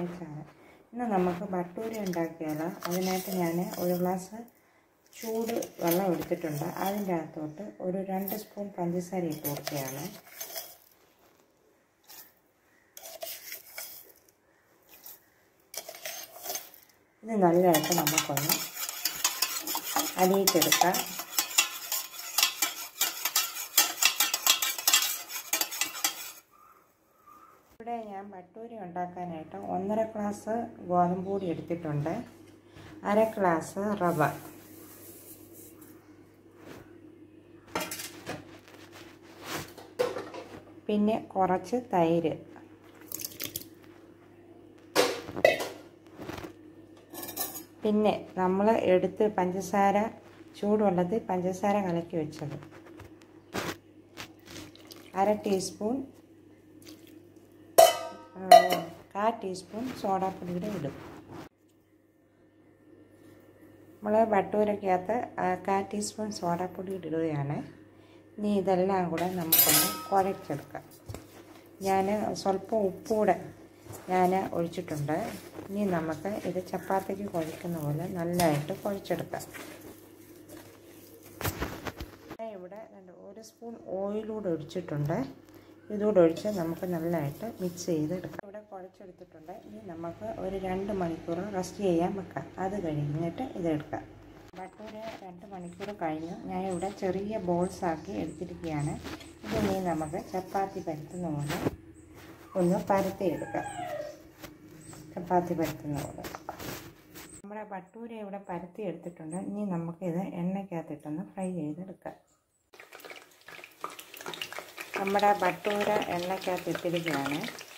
നൈസാണ് ഇന്ന് നമുക്ക് ഭട്ടൂര ഉണ്ടാക്കിയാലോ അതിനായിട്ട് ഞാൻ ഒരു ഗ്ലാസ് ചൂട് വെള്ളം എടുത്തിട്ടുണ്ട് അതിൻ്റെ അകത്തോട്ട് ഒരു രണ്ട് സ്പൂൺ പഞ്ചസാര ഇട്ട് കൊടുക്കുകയാണ് ഇത് നല്ലതായിട്ട് നമുക്കൊന്ന് അലിയിച്ചെടുക്കാം ഇവിടെ ഞാൻ ഭട്ടൂരി ഉണ്ടാക്കാനായിട്ട് ഒന്നര ഗ്ലാസ് ഗോതമ്പ് പൊടി എടുത്തിട്ടുണ്ട് അര ഗ്ലാസ് റവ പിന്നെ കുറച്ച് തൈര് പിന്നെ നമ്മൾ എടുത്ത് പഞ്ചസാര ചൂടുവെള്ളത്തിൽ പഞ്ചസാര കലക്കി വെച്ചത് അര ടീസ്പൂൺ കാ ടീസ്പൂൺ സോഡാപ്പൊടിയുടെ ഇടും നമ്മൾ ഭട്ടൂരക്കകത്ത് കാ ടീസ്പൂൺ സോഡാപ്പൊടി ഇടുകയാണ് ഇനി ഇതെല്ലാം കൂടെ നമുക്കൊന്ന് കുഴച്ചെടുക്കാം ഞാൻ സ്വല്പം ഉപ്പൂടെ ഞാൻ ഒഴിച്ചിട്ടുണ്ട് ഇനി നമുക്ക് ഇത് ചപ്പാത്തിക്ക് കുഴക്കുന്ന പോലെ നല്ലതായിട്ട് കുഴച്ചെടുക്കാം ഇവിടെ ഒരു സ്പൂൺ ഓയിലൂടെ ഒഴിച്ചിട്ടുണ്ട് ഇതുകൂടെ ഒഴിച്ച് നമുക്ക് നല്ലതായിട്ട് മിക്സ് ചെയ്തെടുക്കാം ഇവിടെ കുഴച്ചെടുത്തിട്ടുണ്ട് ഇനി നമുക്ക് ഒരു രണ്ട് മണിക്കൂർ റെസ്റ്റ് ചെയ്യാൻ വെക്കാം അത് കഴിഞ്ഞിട്ട് ഇതെടുക്കാം ഭട്ടൂര രണ്ട് മണിക്കൂർ കഴിഞ്ഞു ഞാൻ ഇവിടെ ചെറിയ ബോൾസ് ആക്കി എടുത്തിരിക്കുകയാണ് ഇതിനി നമുക്ക് ചപ്പാത്തി പരത്തുന്ന പോലെ ഒന്ന് പരത്തിയെടുക്കാം ചപ്പാത്തി പരത്തുന്ന പോലെ നമ്മുടെ ഭട്ടൂര ഇവിടെ പരത്തി എടുത്തിട്ടുണ്ട് ഇനി നമുക്കിത് എണ്ണയ്ക്കകത്തിട്ടൊന്ന് ഫ്രൈ ചെയ്തെടുക്കാം നമ്മുടെ ഭട്ടൂര എണ്ണയ്ക്കകത്ത് ഇട്ടിരിക്കുകയാണ്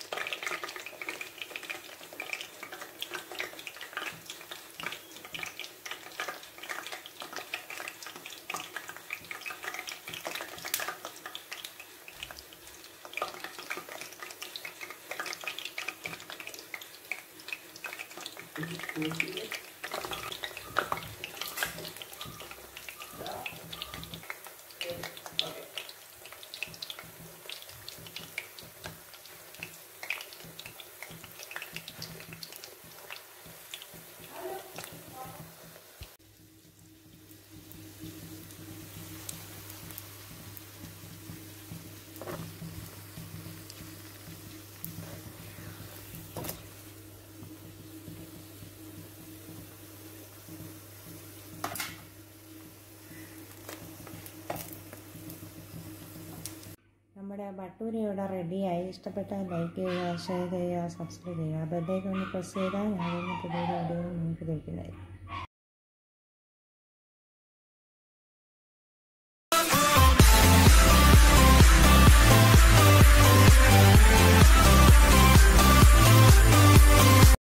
നമ്മുടെ ഭട്ടൂര ഇവിടെ റെഡിയായി ഇഷ്ടപ്പെട്ടാൽ ലൈക്ക് ചെയ്യുക ഷെയർ ചെയ്യുക സബ്സ്ക്രൈബ് ചെയ്യുക ബെല്ലൈക്കൺ ഒന്ന് പ്രസ് ചെയ്താൽ ഞാനൊന്ന് പുതിയൊരു വീഡിയോ നിങ്ങൾക്ക് ലഭിക്കുന്നതായിരിക്കും